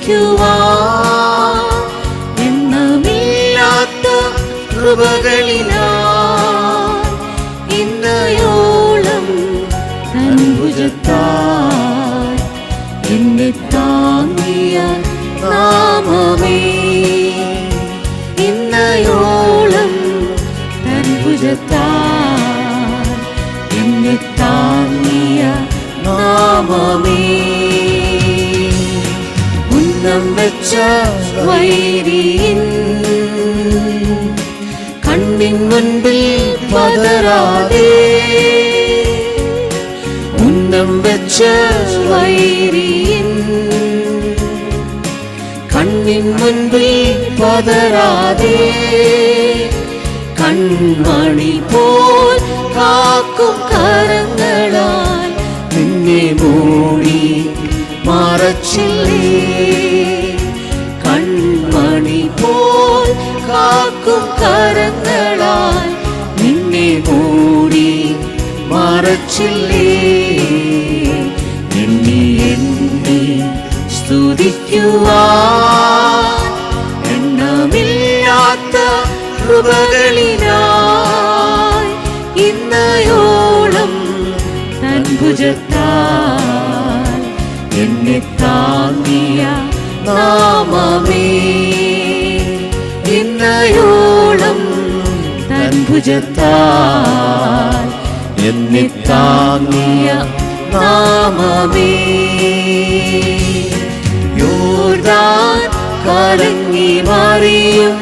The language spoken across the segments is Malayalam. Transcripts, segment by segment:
സ്തുതിക്കുവാൻ എണ്ണമില്ലാത്ത കൃപകളിനാൽ ഇന്നയോളം തൻഭുജത്താൽ എന്നെ താങ്ങിയ നാമമേ ഇന്നയോളം തൻഭുജത്താൽ എന്നെ താങ്ങിയ നാമമേ ഉന്നം വെച്ച വൈരിയിൻ കണ്ണിൻ മുൻപിൽ പതറാതെ ഉന്നം വെച്ച വൈരിയിൻ കണ്ണിൻ മുൻപിൽ പതറാതെ കൺമണി പോൽ കാക്കും കരങ്ങളാൽ നിന്നെ മൂടി മറച്ചില്ലേ കൺമണി പോൽ കാക്കും കരങ്ങളാൽ നിന്നെ മൂടി മറച്ചില്ലേ എണ്ണി എണ്ണി സ്തുതിക്കുവാൻ എണ്ണമില്ലാത്ത കൃപകളിനായി ഇന്നയോളം തൻ ഭുജത്താൽ എന്നെ താങ്ങിയ നാമമേ ഇന്നയോളം തൻ ഭുജത്താൽ എന്നെ താങ്ങിയ നാമമേ യോർദാൻ കലങ്ങി മറിയും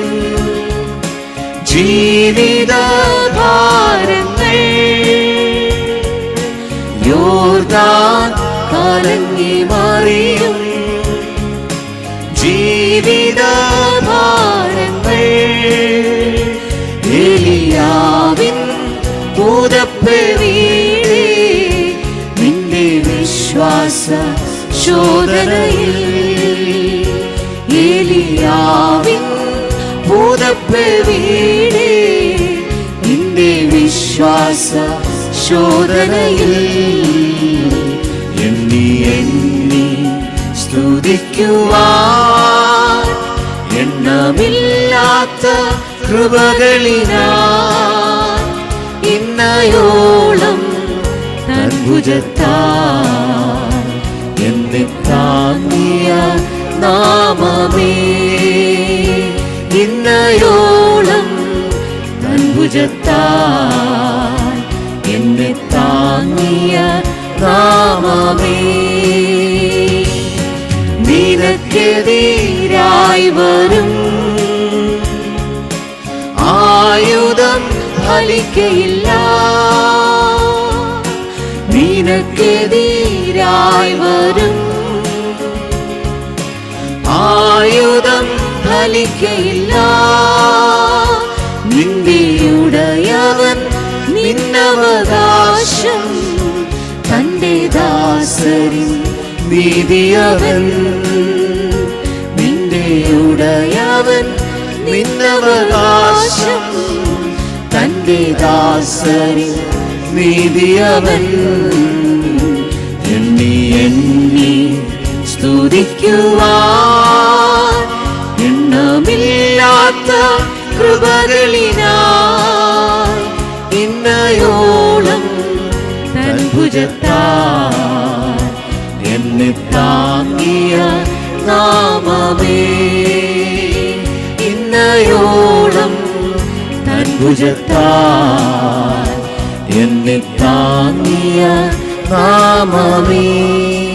ജീവിത ഭാരങ്ങൾ യോർദാൻ കലങ്ങി മറിയും ജീവിത ഭാരങ്ങൾ എലിയാവിൻ ഭൂതപ്പ് വീട് നിന്റെ വിശ്വാസ ശോധനയിൽ എലിയാവിൻ ഭൂതപ്പ് വീട് നിന്റെ വിശ്വാസ ശോധനയിൽ എണ്ണി എണ്ണി സ്തുതിക്കുവാൻ എണ്ണമില്ലാത്ത കൃപകളിനാൽ ഇന്നയോളം തൻ ഭുജത്താൽ എന്നെ താങ്ങിയ നാമമേ ഇന്നയോളം തൻ ഭുജത്താൽ എന്നെ താങ്ങിയ നാമമേ നിനക്കെതിരായി വരും ആയുധം ഫലിക്കയില്ല നിനക്കെതിരായി വരും ആയുധം ഫലിക്കയില്ല നിന്റെയുടയവൻ നിന്നവകാശം തന്റെ ദാസരിൻ നീതിയവൻ നിന്റെയുടയവൻ നിന്നവകാശം തന്റെ ദാസരിൻ നീതിയവൻ എണ്ണി എണ്ണി സ്തുതിക്കുവാൻ എണ്ണമില്ലാത്ത കൃപകളിനായി ഇന്നയോളം തൻ ഭുജത്താൽ എന്നെ താങ്ങിയ നാമമേ ഇന്നയോളം തൻ ഭുജത്താൽ എന്നെ താങ്ങിയ നാമമേ